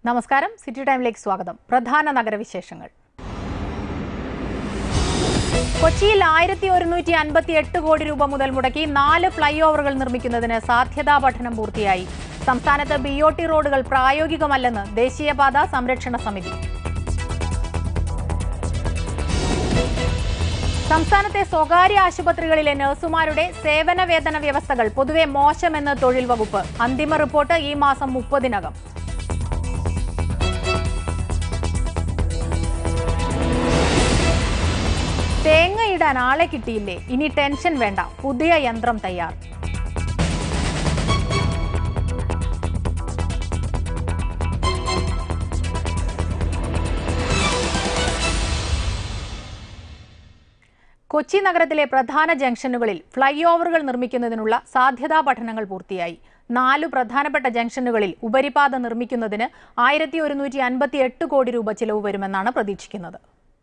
നമസ്കാരം സിറ്റി ടൈമിലേക്ക് സ്വാഗതം പ്രധാന നഗരവിശേഷങ്ങൾ കൊച്ചിയിൽ ആയിരത്തി ഒരുന്നൂറ്റി അൻപത്തി എട്ട് കോടി രൂപ മുതൽ മുടക്കി നാല് ഫ്ലൈ ഓവറുകൾ നിർമ്മിക്കുന്നതിന് സാധ്യതാ പഠനം പൂർത്തിയായി സംസ്ഥാനത്ത് ബി ഒ ടി റോഡുകൾ പ്രായോഗികമല്ലെന്ന് ദേശീയപാത സംരക്ഷണ സമിതി സംസ്ഥാനത്തെ സ്വകാര്യ ആശുപത്രികളിലെ നഴ്സുമാരുടെ സേവന വേതന വ്യവസ്ഥകൾ പൊതുവെ മോശമെന്ന് തൊഴിൽ വകുപ്പ് അന്തിമ റിപ്പോർട്ട് ഈ മാസം മുപ്പതിനകം തേങ്ങയിടാൻ ആളെ കിട്ടിയില്ലേ ഇനി ടെൻഷൻ വേണ്ട പുതിയ യന്ത്രം തയ്യാർ കൊച്ചി നഗരത്തിലെ പ്രധാന ജംഗ്ഷനുകളിൽ ഫ്ലൈ ഓവറുകൾ നിർമ്മിക്കുന്നതിനുള്ള സാധ്യതാ പഠനങ്ങൾ പൂർത്തിയായി നാലു പ്രധാനപ്പെട്ട ജംഗ്ഷനുകളിൽ ഉപരിപാത നിർമ്മിക്കുന്നതിന് ആയിരത്തി ഒരുന്നൂറ്റി അൻപത്തി എട്ട് കോടി രൂപ ചിലവ് വരുമെന്നാണ് പ്രതീക്ഷിക്കുന്നത്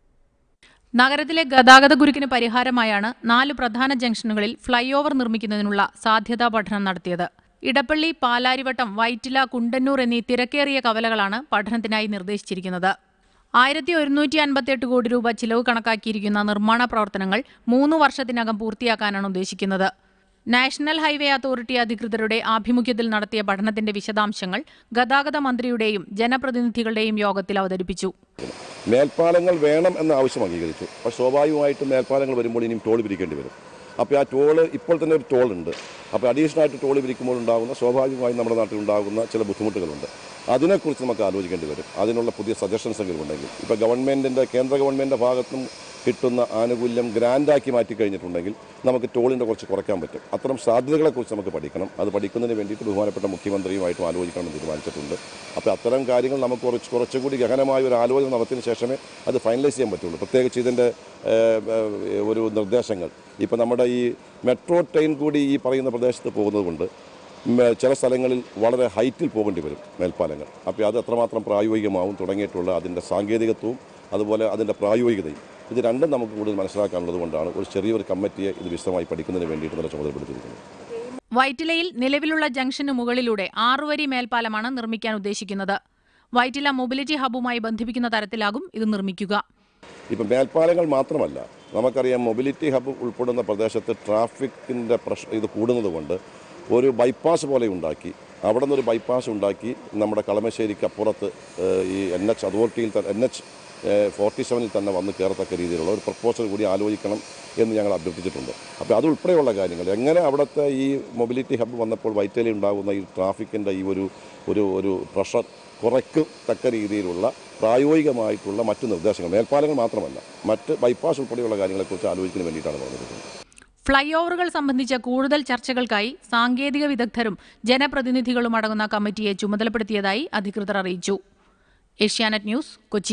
നഗരത്തിലെ ഗതാഗത കുരുക്കിന് പരിഹാരമായാണ് നാല് പ്രധാന ജംഗ്ഷനുകളിൽ ഫ്ലൈ ഓവർ നിർമ്മിക്കുന്നതിനുള്ള സാധ്യതാ പഠനം നടത്തിയത് ഇടപ്പള്ളി പാലാരിവട്ടം വൈറ്റില കുണ്ടന്നൂർ എന്നീ തിരക്കേറിയ കവലകളാണ് പഠനത്തിനായി നിർദ്ദേശിച്ചിരിക്കുന്നത് ആയിരത്തി ഒരുന്നൂറ്റി അൻപത്തിയെട്ട് കോടി രൂപ ചിലവ് കണക്കാക്കിയിരിക്കുന്ന നിർമ്മാണ പ്രവർത്തനങ്ങൾ മൂന്ന് വർഷത്തിനകം പൂർത്തിയാക്കാനാണ് ഉദ്ദേശിക്കുന്നത് നാഷണൽ ഹൈവേ അതോറിറ്റി അധികൃതരുടെ ആഭിമുഖ്യത്തിൽ നടത്തിയ പഠനത്തിന്റെ വിശദാംശങ്ങൾ ഗതാഗത മന്ത്രിയുടെയും ജനപ്രതിനിധികളുടെയും യോഗത്തിൽ അവതരിപ്പിച്ചു മേൽപ്പാലങ്ങൾ വേണം എന്ന ആവശ്യം അംഗീകരിച്ചു പക്ഷേ സ്വാഭാവികമായിട്ടും മേൽപ്പാലങ്ങൾ വരുമ്പോൾ ഇനിയും ടോൾ പിരിക്കേണ്ടി വരും അപ്പോൾ ആ ടോള് ഇപ്പോൾ തന്നെ ഒരു ടോൾ ഉണ്ട് അപ്പോൾ അഡീഷണൽ ആയിട്ട് ടോൾ പിരിക്കുമ്പോൾ ഉണ്ടാകുന്ന സ്വാഭാവികമായും നമ്മുടെ നാട്ടിൽ ഉണ്ടാകുന്ന ചില ബുദ്ധിമുട്ടുകളുണ്ട് അതിനെക്കുറിച്ച് നമുക്ക് ആലോചിക്കേണ്ടി വരും അതിനുള്ള പുതിയ സജഷൻസ് എങ്കിലും ഉണ്ടെങ്കിൽ ഇപ്പോൾ ഗവൺമെൻറ്റിൻ്റെ കേന്ദ്ര ഗവൺമെൻറ്റിൻ്റെ ഭാഗത്തും കിട്ടുന്ന ആനുകൂല്യം ഗ്രാൻഡാക്കി മാറ്റി കഴിഞ്ഞിട്ടുണ്ടെങ്കിൽ നമുക്ക് ടോളിൻ്റെ കുറച്ച് കുറയ്ക്കാൻ പറ്റും അത്തരം സാധ്യതകളെക്കുറിച്ച് നമുക്ക് പഠിക്കണം അത് പഠിക്കുന്നതിന് വേണ്ടിയിട്ട് ബഹുമാനപ്പെട്ട മുഖ്യമന്ത്രിയുമായിട്ടും ആലോചിക്കണമെന്ന് തീരുമാനിച്ചിട്ടുണ്ട് അപ്പോൾ അത്തരം കാര്യങ്ങൾ നമുക്ക് കുറച്ച് കുറച്ചുകൂടി ഗഹനമായ ഒരു ആലോചന നടത്തിയതിന് ശേഷമേ അത് ഫൈനലൈസ് ചെയ്യാൻ പറ്റുള്ളൂ പ്രത്യേകിച്ച് ഇതിൻ്റെ ഏഹ്, ഏഹ്, ഒരു നിർദ്ദേശങ്ങൾ ഇപ്പോൾ നമ്മുടെ ഈ മെട്രോ ട്രെയിൻ കൂടി ഈ പറയുന്ന പ്രദേശത്ത് പോകുന്നത് കൊണ്ട് മ- ചില സ്ഥലങ്ങളിൽ വളരെ ഹൈറ്റിൽ പോകേണ്ടി വരും മേൽപ്പാലങ്ങൾ അപ്പോൾ അത് എത്രമാത്രം പ്രായോഗികമാവും തുടങ്ങിയിട്ടുള്ള അതിൻ്റെ സാങ്കേതികത്വവും അതുപോലെ അതിൻ്റെ പ്രായോഗികതയും ഇത് രണ്ടും നമുക്ക് കൂടുതൽ മനസ്സിലാക്കാനുള്ളത് കൊണ്ടാണ് ഒരു ചെറിയൊരു കമ്മിറ്റിയെ ഇത് വിശദമായി പഠിക്കുന്നതിന് വേണ്ടിയിട്ട് തന്നെ ചുമതലപ്പെടുത്തിയിരിക്കുന്നത് വൈറ്റിലയിൽ നിലവിലുള്ള ജംഗ്ഷന് മുകളിലൂടെ ആറുവരി മേൽപ്പാലമാണ് നിർമ്മിക്കാൻ ഉദ്ദേശിക്കുന്നത് വൈറ്റില മൊബിലിറ്റി ഹബ്ബുമായി ബന്ധിപ്പിക്കുന്ന തരത്തിലാകും ഇത് നിർമ്മിക്കുക ഇപ്പം മേൽപ്പാലങ്ങൾ മാത്രമല്ല നമുക്കറിയാം മൊബിലിറ്റി ഹബ്ബ് ഉൾപ്പെടുന്ന പ്രദേശത്ത് ട്രാഫിക്കിൻ്റെ പ്രശ്നം ഇത് കൂടുന്നത് കൊണ്ട് ഒരു ബൈപ്പാസ് പോലെ ഉണ്ടാക്കി അവിടെ നിന്നൊരു ബൈപ്പാസ് ഉണ്ടാക്കി നമ്മുടെ കളമശ്ശേരിക്ക് അപ്പുറത്ത് ഏഹ്, ഈ എൻ എച്ച് അതോറിറ്റിയിൽ തന്നെ എൻ എച്ച് ഫോർട്ടി സെവനിൽ തന്നെ വന്ന് കയറത്തക്ക രീതിയിലുള്ള ഒരു പ്രപ്പോസൽ കൂടി ആലോചിക്കണം എന്ന് ഞങ്ങൾ അഭ്യർത്ഥിച്ചിട്ടുണ്ട് അപ്പോൾ അതുൾപ്പെടെയുള്ള കാര്യങ്ങൾ എങ്ങനെ അവിടുത്തെ ഈ മൊബിലിറ്റി ഹബ്ബ് വന്നപ്പോൾ വൈറ്റലി ഉണ്ടാകുന്ന ഈ ട്രാഫിക്കിൻ്റെ ഈ ഒരു ഒരു ഒരു പ്രഷർ കുറയ്ക്കത്തക്ക രീതിയിലുള്ള പ്രായോഗികമായിട്ടുള്ള മറ്റ് നിർദ്ദേശങ്ങൾ മേൽപ്പാലങ്ങൾ മാത്രമല്ല മറ്റ് ബൈപ്പാസ് ഉൾപ്പെടെയുള്ള കാര്യങ്ങളെക്കുറിച്ച് ആലോചിക്കുന്നതിന് വേണ്ടിയിട്ടാണ് പറഞ്ഞിരിക്കുന്നത് ഫ്ലൈ ഓവറുകൾ സംബന്ധിച്ച കൂടുതൽ ചർച്ചകൾക്കായി സാങ്കേതിക വിദഗ്ധരും ജനപ്രതിനിധികളും അടങ്ങുന്ന കമ്മിറ്റിയെ ചുമതലപ്പെടുത്തിയതായി അധികൃതർ അറിയിച്ചു ഏഷ്യാനെറ്റ് ന്യൂസ് കൊച്ചി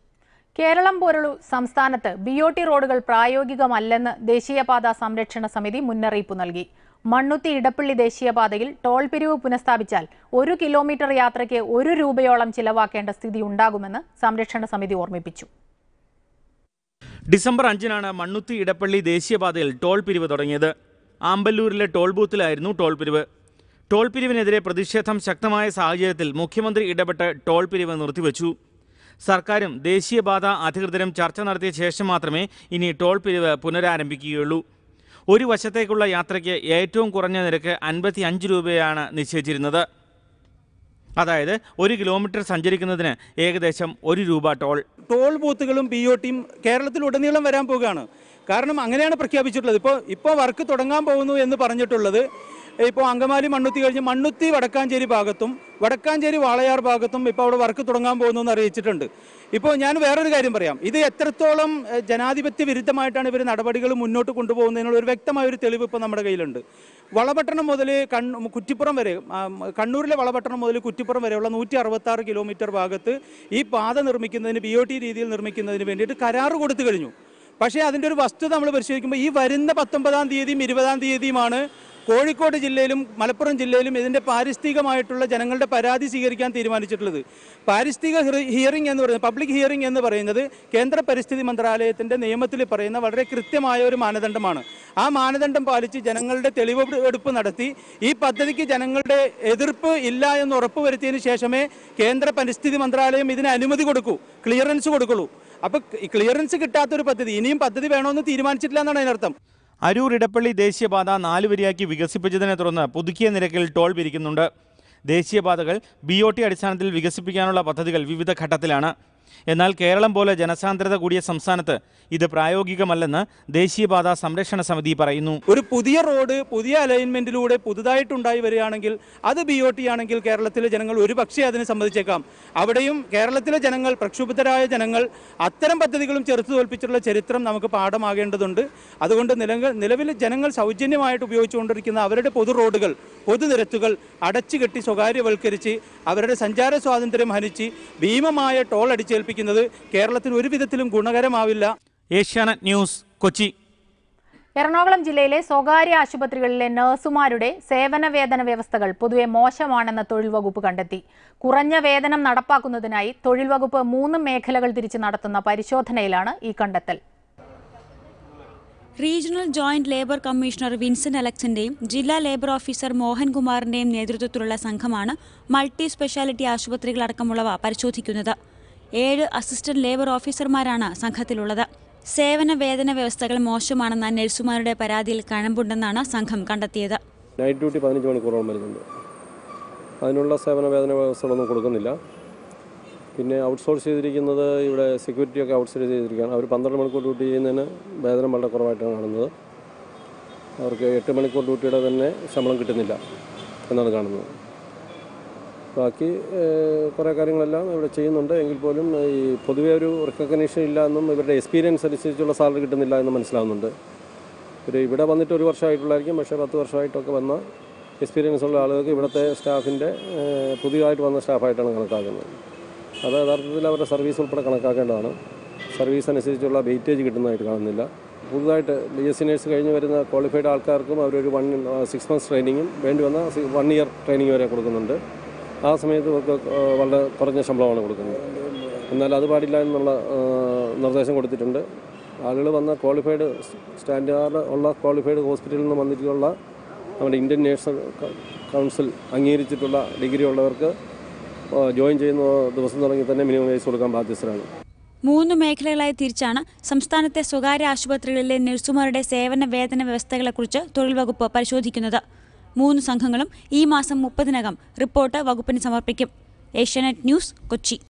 കേരളം പോലുള്ള സംസ്ഥാനത്ത് ബി ഒ ടി റോഡുകൾ പ്രായോഗികമല്ലെന്ന് ദേശീയപാത സംരക്ഷണ സമിതി മുന്നറിയിപ്പ് നൽകി മണ്ണുത്തി ഇടപ്പള്ളി ദേശീയപാതയിൽ ടോൾ പിരിവ് പുനഃസ്ഥാപിച്ചാൽ ഒരു കിലോമീറ്റർ യാത്രയ്ക്ക് ഒരു രൂപയോളം ചിലവാക്കേണ്ട സ്ഥിതി ഉണ്ടാകുമെന്ന് സംരക്ഷണ സമിതി ഓർമ്മിപ്പിച്ചു ഡിസംബർ അഞ്ചിനാണ് മണ്ണുത്തി ഇടപ്പള്ളി ദേശീയപാതയിൽ ടോൾ പിരിവ് തുടങ്ങിയത് ആമ്പല്ലൂരിലെ ടോൾ ബൂത്തിലായിരുന്നു ടോൾ പിരിവ് ടോൾ പിരിവിനെതിരെ പ്രതിഷേധം ശക്തമായ സാഹചര്യത്തിൽ മുഖ്യമന്ത്രി ഇടപെട്ട് ടോൾ പിരിവ് നിർത്തിവച്ചു സർക്കാരും ദേശീയപാത അധികൃതരും ചർച്ച നടത്തിയ ശേഷം മാത്രമേ ഇനി ടോൾ പിരിവ് പുനരാരംഭിക്കുകയുള്ളൂ ഒരു വശത്തേക്കുള്ള യാത്രയ്ക്ക് ഏറ്റവും കുറഞ്ഞ നിരക്ക് അൻപത്തി അഞ്ച് രൂപയാണ് നിശ്ചയിച്ചിരുന്നത് അതായത് ഒരു കിലോമീറ്റർ സഞ്ചരിക്കുന്നതിന് ഏകദേശം ഒരു രൂപ ടോൾ ടോൾ ബൂത്തുകളും ബി ഒ ടിയും കേരളത്തിലുടനീളം വരാൻ പോകുകയാണ് കാരണം അങ്ങനെയാണ് പ്രഖ്യാപിച്ചിട്ടുള്ളത് ഇപ്പോൾ ഇപ്പോൾ വർക്ക് തുടങ്ങാൻ പോകുന്നു എന്ന് പറഞ്ഞിട്ടുള്ളത് ഇപ്പോൾ അങ്കമാലി മണ്ണുത്തി കഴിഞ്ഞ് മണ്ണുത്തി വടക്കാഞ്ചേരി ഭാഗത്തും വടക്കാഞ്ചേരി വാളയാർ ഭാഗത്തും ഇപ്പോൾ അവിടെ വർക്ക് തുടങ്ങാൻ പോകുന്നു എന്ന് അറിയിച്ചിട്ടുണ്ട് ഇപ്പോൾ ഞാൻ വേറൊരു കാര്യം പറയാം ഇത് എത്രത്തോളം ഏഹ്, ജനാധിപത്യ വിരുദ്ധമായിട്ടാണ് ഇവർ നടപടികൾ മുന്നോട്ട് കൊണ്ടുപോകുന്നതിനുള്ള ഒരു വ്യക്തമായ ഒരു തെളിവ് ഇപ്പോൾ നമ്മുടെ കയ്യിലുണ്ട് വളപട്ടണം മുതൽ കണ്ണു കുറ്റിപ്പുറം വരെ ആ, കണ്ണൂരിലെ വളപട്ടണം മുതൽ കുറ്റിപ്പുറം വരെയുള്ള നൂറ്റി അറുപത്തി ആറ് കിലോമീറ്റർ ഭാഗത്ത് ഈ പാത നിർമ്മിക്കുന്നതിന് ബി ഒ ടി രീതിയിൽ നിർമ്മിക്കുന്നതിന് വേണ്ടിയിട്ട് കരാറ് കൊടുത്തു കഴിഞ്ഞു പക്ഷേ അതിൻ്റെ ഒരു വസ്തുത നമ്മൾ പരിശോധിക്കുമ്പോൾ ഈ വരുന്ന പത്തൊമ്പതാം തീയതിയും ഇരുപതാം തീയതിയുമാണ് കോഴിക്കോട് ജില്ലയിലും മലപ്പുറം ജില്ലയിലും ഇതിൻ്റെ പാരിസ്ഥിതികമായിട്ടുള്ള ജനങ്ങളുടെ പരാതി സ്വീകരിക്കാൻ തീരുമാനിച്ചിട്ടുള്ളത് പാരിസ്ഥിതിക ഹിയറി- ഹിയറിംഗ് എന്ന് പറയുന്നത് പബ്ലിക് ഹിയറിംഗ് എന്ന് പറയുന്നത് കേന്ദ്ര പരിസ്ഥിതി മന്ത്രാലയത്തിൻ്റെ നിയമത്തിൽ പറയുന്ന വളരെ കൃത്യമായ ഒരു മാനദണ്ഡമാണ് ആ മാനദണ്ഡം പാലിച്ച് ജനങ്ങളുടെ തെളിവെടുപ്പ് നടത്തി ഈ പദ്ധതിക്ക് ജനങ്ങളുടെ എതിർപ്പ് ഇല്ല എന്ന് ഉറപ്പുവരുത്തിയതിനു ശേഷമേ കേന്ദ്ര പരിസ്ഥിതി മന്ത്രാലയം ഇതിന് അനുമതി കൊടുക്കൂ ക്ലിയറൻസ് കൊടുക്കുള്ളൂ അപ്പോൾ ക്ലിയറൻസ് കിട്ടാത്തൊരു പദ്ധതി ഇനിയും പദ്ധതി വേണമെന്ന് തീരുമാനിച്ചിട്ടില്ല എന്നാണ് അതിനർത്ഥം അരൂർ ഇടപ്പള്ളി ദേശീയപാത നാലുവരിയാക്കി വികസിപ്പിച്ചതിനെ തുടർന്ന് പുതുക്കിയ നിരക്കിൽ ടോൾ പിരിക്കുന്നുണ്ട് ദേശീയപാതകൾ ബി ഒ ടി അടിസ്ഥാനത്തിൽ വികസിപ്പിക്കാനുള്ള പദ്ധതികൾ വിവിധ ഘട്ടത്തിലാണ് എന്നാൽ കേരളം പോലെ ജനസാന്ദ്രത കൂടിയ സംസ്ഥാനത്ത് ഇത് പ്രായോഗികമല്ലെന്ന് ദേശീയപാത സംരക്ഷണ സമിതി പറയുന്നു ഒരു പുതിയ റോഡ് പുതിയ അലൈൻമെന്റിലൂടെ പുതുതായിട്ടുണ്ടായി വരികയാണെങ്കിൽ അത് ബി ഒ ടി ആണെങ്കിൽ കേരളത്തിലെ ജനങ്ങൾ ഒരു പക്ഷേ അതിനെ സമ്മതിച്ചേക്കാം അവിടെയും കേരളത്തിലെ ജനങ്ങൾ പ്രക്ഷുബ്ധരായ ജനങ്ങൾ അത്തരം പദ്ധതികളും ചെറുത്തു തോൽപ്പിച്ചിട്ടുള്ള ചരിത്രം നമുക്ക് പാഠമാകേണ്ടതുണ്ട് അതുകൊണ്ട് നിലങ്ങൾ നിലവിൽ ജനങ്ങൾ സൗജന്യമായിട്ട് ഉപയോഗിച്ചുകൊണ്ടിരിക്കുന്ന അവരുടെ പൊതു റോഡുകൾ പൊതുനിരത്തുകൾ അടച്ചുകെട്ടി സ്വകാര്യവൽക്കരിച്ച് അവരുടെ സഞ്ചാര സ്വാതന്ത്ര്യം ഹനിച്ച് ഭീമമായ ടോൾ അടിച്ചേൽപ്പിക്കുന്നത് കേരളത്തിന് ഒരു വിധത്തിലും ഗുണകരമാവില്ല ഏഷ്യാനെറ്റ് ന്യൂസ് കൊച്ചി എറണാകുളം ജില്ലയിലെ സ്വകാര്യ ആശുപത്രികളിലെ നഴ്സുമാരുടെ സേവന വേതന വ്യവസ്ഥകൾ പൊതുവെ മോശമാണെന്ന് തൊഴിൽ വകുപ്പ് കണ്ടെത്തി കുറഞ്ഞ വേതനം നടപ്പാക്കുന്നതിനായി തൊഴിൽ വകുപ്പ് മൂന്ന് മേഖലകൾ തിരിച്ച് നടത്തുന്ന പരിശോധനയിലാണ് ഈ കണ്ടെത്തൽ regional joint labour commissioner Vincent അലക്സിന്റെയും ജില്ലാ ലേബർ ഓഫീസർ മോഹൻകുമാറിന്റെയും നേതൃത്വത്തിലുള്ള സംഘമാണ് മൾട്ടി സ്പെഷ്യാലിറ്റി ആശുപത്രികളടക്കമുള്ളവ പരിശോധിക്കുന്നത് ഏഴ് അസിസ്റ്റന്റ് ലേബർ ഓഫീസർമാരാണ് സംഘത്തിലുള്ളത് സേവന വേതന വ്യവസ്ഥകൾ മോശമാണെന്ന നഴ്സുമാരുടെ പരാതിയിൽ കഴമ്പുണ്ടെന്നാണ് സംഘം കണ്ടെത്തിയത് നൈറ്റ് ഡ്യൂട്ടി പതിനഞ്ച് മണിക്കൂറോളം വരുന്നുണ്ട് അതിനുള്ള സേവന വേതന വ്യവസ്ഥകളൊന്നും കൊടുക്കുന്നില്ല പിന്നെ ഔട്ട്സോഴ്സ് ചെയ്തിരിക്കുന്നത് ഇവിടെ സെക്യൂരിറ്റി ഒക്കെ ഔട്ട്സോഴ്സ് ചെയ്തിരിക്കുകയാണ് അവർ പന്ത്രണ്ട് മണിക്കൂർ ഡ്യൂട്ടി ചെയ്യുന്നതിന് വേതനം വളരെ കുറവായിട്ടാണ് കാണുന്നത് അവർക്ക് എട്ട് മണിക്കൂർ ഡ്യൂട്ടിയുടെ തന്നെ ശമ്പളം കിട്ടുന്നില്ല എന്നാണ് കാണുന്നത് ബാക്കി ഏഹ്, കുറേ കാര്യങ്ങളെല്ലാം ഇവിടെ ചെയ്യുന്നുണ്ട് എങ്കിൽ പോലും ഈ പൊതുവേ ഒരു റെക്കഗ്നീഷൻ ഇല്ല എന്നും ഇവരുടെ എക്സ്പീരിയൻസ് അനുസരിച്ചുള്ള സാലറി കിട്ടുന്നില്ല എന്ന് മനസ്സിലാവുന്നുണ്ട് ഒരു ഇവിടെ വന്നിട്ട് ഒരു വർഷമായിട്ടുള്ളായിരിക്കും പക്ഷേ പത്ത് വർഷമായിട്ടൊക്കെ വന്ന എക്സ്പീരിയൻസ് ഉള്ള ആളുകൾക്ക് ഇവിടുത്തെ സ്റ്റാഫിൻ്റെ ഏഹ്, പുതിയതായിട്ട് വന്ന സ്റ്റാഫായിട്ടാണ് കണക്കാക്കുന്നത് അത് യഥാർത്ഥത്തിൽ അവരുടെ സർവീസ് ഉൾപ്പെടെ കണക്കാക്കേണ്ടതാണ് സർവീസ് അനുസരിച്ചുള്ള വെയിറ്റേജ് കിട്ടുന്നതായിട്ട് കാണുന്നില്ല പുതുതായിട്ട് ബി എസ് സി നേഴ്സ് കഴിഞ്ഞ് വരുന്ന ക്വാളിഫൈഡ് ആൾക്കാർക്കും അവരൊരു വൺ സിക്സ് മന്ത്സ് ട്രെയിനിങ്ങും വേണ്ടി വന്ന വൺ ഇയർ ട്രെയിനിങ് വരെ കൊടുക്കുന്നുണ്ട് ആ സമയത്ത് ഇവർക്ക് ഏഹ്, വളരെ കുറഞ്ഞ ശമ്പളമാണ് കൊടുക്കുന്നത് എന്നാൽ അത് പാടില്ല എന്നുള്ള ഏഹ്, നിർദ്ദേശം കൊടുത്തിട്ടുണ്ട് ആളുകൾ വന്ന ക്വാളിഫൈഡ് സ്റ്റാൻഡേർഡ് ഉള്ള ക്വാളിഫൈഡ് ഹോസ്പിറ്റലിൽ നിന്ന് വന്നിട്ടുള്ള നമ്മുടെ ഇന്ത്യൻ നേഴ്സ് കൗൺസിൽ അംഗീകരിച്ചിട്ടുള്ള ഡിഗ്രി ഉള്ളവർക്ക് ഏഹ്, ജോയിൻ ചെയ്യുന്ന ദിവസം തുടങ്ങി തന്നെ മിനിമം വേജ് കൊടുക്കാൻ ബാധ്യസ്ഥരാണ് മൂന്ന് മേഖലകളായി തിരിച്ചാണ് സംസ്ഥാനത്തെ സ്വകാര്യ ആശുപത്രികളിലെ നഴ്സുമാരുടെ സേവന വേതന വ്യവസ്ഥകളെക്കുറിച്ച് തൊഴിൽ വകുപ്പ് പരിശോധിക്കുന്നത് മൂന്ന് സംഘങ്ങളും ഈ മാസം മുപ്പതിനകം റിപ്പോർട്ട് വകുപ്പിന് സമർപ്പിക്കും ഏഷ്യാനെറ്റ് ന്യൂസ് കൊച്ചി